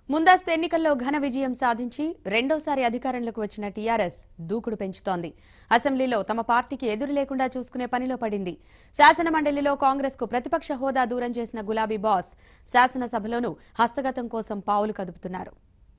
ముందస్తు ఎన్నికల్లో ఘన విజయం సాధించి రెండోసారి అధికారంలోకి వచ్చిన టీఆర్ఎస్ దూకుడు పెంచుతోంది అసెంబ్లీలో తమ పార్టీకి ఎదురు లేకుండా చూసుకునే పనిలో పడింది శాసనమండలిలో కాంగ్రెస్ కు ప్రతిపక్ష హోదా దూరం చేసిన గులాబీ బాస్ శాసనసభలోనూ హస్తగతం కోసం పావులు కదుపుతున్నారు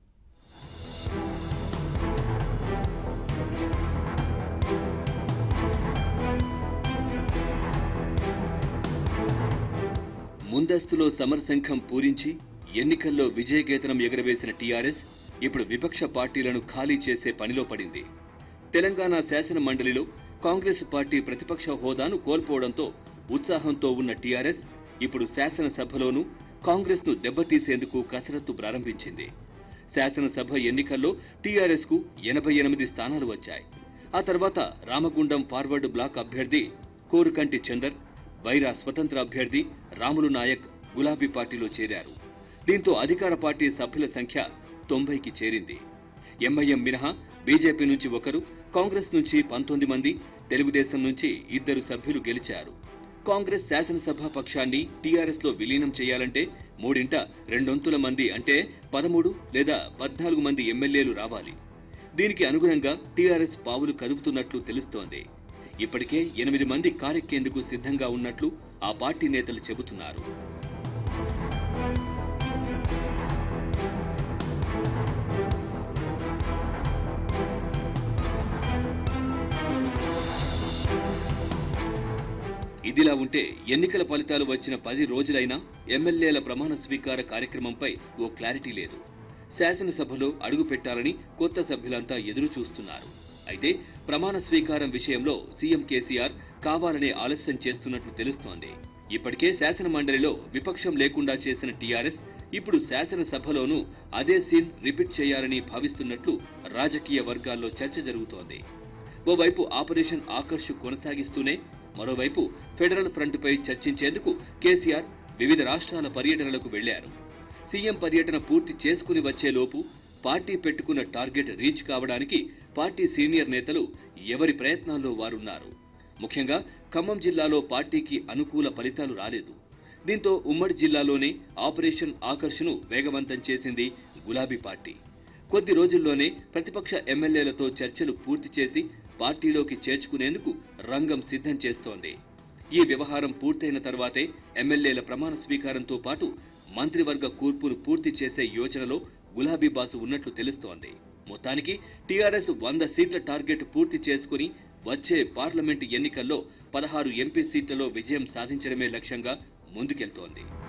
ముందస్తులో సమరశంఖం పూరించి ఎన్నికల్లో విజయకేతనం ఎగరవేసిన టీఆర్ఎస్ ఇప్పుడు విపక్ష పార్టీలను ఖాళీ చేసే పనిలో పడింది తెలంగాణ శాసన మండలిలో కాంగ్రెస్ పార్టీ ప్రతిపక్ష హోదాను కోల్పోవడంతో ఉత్సాహంతో ఉన్న టీఆర్ఎస్ ఇప్పుడు శాసనసభలోనూ కాంగ్రెస్ను దెబ్బతీసేందుకు కసరత్తు ప్రారంభించింది శాసనసభ ఎన్నికల్లో టీఆర్ఎస్ కు ఎనభై ఎనిమిది స్థానాలు వచ్చాయి ఆ తర్వాత రామగుండం ఫార్వర్డ్ బ్లాక్ అభ్యర్థి కోరుకంటి చందర్ వైరా స్వతంత్ర అభ్యర్థి రాములు నాయక్ గులాబీ పార్టీలో చేరారు దీంతో అధికార పార్టీ సభ్యుల సంఖ్య తొంభైకి చేరింది ఎంఐఎం మినహా బీజేపీ నుంచి ఒకరు కాంగ్రెస్ నుంచి పంతొమ్మిది మంది తెలుగుదేశం నుంచి ఇద్దరు సభ్యులు గెలిచారు కాంగ్రెస్ శాసనసభ పక్షాన్ని టీఆర్ఎస్ లో విలీనం చేయాలంటే మూడింట రెండొంతుల మంది అంటే పదమూడు లేదా పద్నాలుగు మంది ఎమ్మెల్యేలు రావాలి దీనికి అనుగుణంగా టీఆర్ఎస్ పావులు కదుపుతున్నట్లు తెలుస్తోంది ఇప్పటికే ఎనిమిది మంది కారెక్కేందుకు సిద్ధంగా ఉన్నట్లు ఆ పార్టీ నేతలు చెబుతున్నారు ఇదిలా ఉంటే ఎన్నికల ఫలితాలు వచ్చిన పది రోజులైనా ఎమ్మెల్యేల ప్రమాణ స్వీకార కార్యక్రమంపై ఓ క్లారిటీ లేదు శాసనసభలో అడుగు పెట్టాలని కొత్త సభ్యులంతా ఎదురు చూస్తున్నారు అయితే ప్రమాణ స్వీకారం విషయంలో సీఎం కేసీఆర్ కావాలనే ఆలస్యం చేస్తున్నట్లు తెలుస్తోంది ఇప్పటికే శాసన మండలిలో విపక్షం లేకుండా చేసిన టీఆర్ఎస్ ఇప్పుడు శాసనసభలోనూ అదే సీన్ రిపీట్ చేయాలని భావిస్తున్నట్లు రాజకీయ వర్గాల్లో చర్చ జరుగుతోంది ఓవైపు ఆపరేషన్ ఆకర్ష్ కొనసాగిస్తూనే మరోవైపు ఫెడరల్ ఫ్రంట్పై చర్చించేందుకు కేసీఆర్ వివిధ రాష్ట్రాల పర్యటనలకు వెళ్లారు సీఎం పర్యటన పూర్తి చేసుకుని వచ్చేలోపు పార్టీ పెట్టుకున్న టార్గెట్ రీచ్ కావడానికి పార్టీ సీనియర్ నేతలు ఎవరి ప్రయత్నాల్లో వారున్నారు ముఖ్యంగా ఖమ్మం జిల్లాలో పార్టీకి అనుకూల ఫలితాలు రాలేదు దీంతో ఉమ్మడి జిల్లాలోనే ఆపరేషన్ ఆకర్షను వేగవంతం చేసింది గులాబీ పార్టీ కొద్ది రోజుల్లోనే ప్రతిపక్ష ఎమ్మెల్యేలతో చర్చలు పూర్తి చేసి పార్టీలోకి చేర్చుకునేందుకు రంగం సిద్ధం చేస్తోంది ఈ వ్యవహారం పూర్తయిన తర్వాతే ఎమ్మెల్యేల ప్రమాణ స్వీకారంతో పాటు మంత్రివర్గ కూర్పును పూర్తి చేసే యోచనలో గులాబీ బాసు ఉన్నట్లు తెలుస్తోంది మొత్తానికి టీఆర్ఎస్ వంద సీట్ల టార్గెట్ పూర్తి చేసుకుని వచ్చే పార్లమెంటు ఎన్నికల్లో పదహారు ఎంపీ సీట్లలో విజయం సాధించడమే లక్ష్యంగా ముందుకెళ్తోంది